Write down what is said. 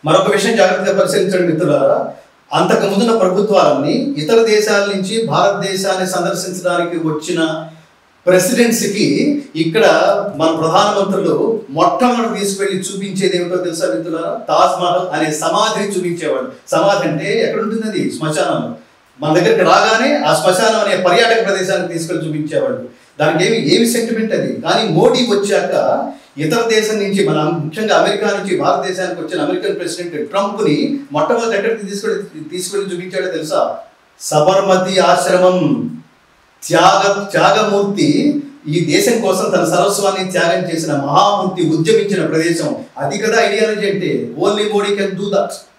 మరొక విషయం జాగ్రత్తగా పరిశీలించండి మిత్రులారా అంతకు ముందున్న ప్రభుత్వాలన్నీ ఇతర దేశాల నుంచి భారతదేశాన్ని సందర్శించడానికి వచ్చిన ప్రెసిడెన్సీకి ఇక్కడ మన ప్రధానమంత్రులు మొట్టమొదటి తీసుకెళ్లి చూపించేది ఏమిటో తెలుసా మిత్రులారా తాజ్ మహల్ అనే సమాధిని చూపించేవాడు సమాధి అంటే ఎక్కడ ఉంటుంది అది శ్మశానంలో మన దగ్గరికి రాగానే ఆ శ్మశానం అనే పర్యాటక ప్రదేశానికి తీసుకెళ్లి చూపించేవాడు దానికి ఏమి ఏమి సెంటిమెంట్ అది కానీ మోడీ వచ్చాక ఇతర దేశం నుంచి మన ముఖ్యంగా అమెరికా నుంచి భారతదేశానికి వచ్చిన అమెరికన్ ప్రెసిడెంట్ ట్రంప్ ని మొట్టమొదటి ఎక్కడికి తీసుకెళ్ళి తీసుకెళ్ళి చూపించాడో తెలుసా సబర్మతి ఆశ్రమం త్యాగ త్యాగమూర్తి ఈ దేశం కోసం తన సర్వస్వాన్ని త్యాగం చేసిన మహామూర్తి ఉద్యమించిన ప్రదేశం అది కదా ఐడియాలజీ అంటే only Modi can do that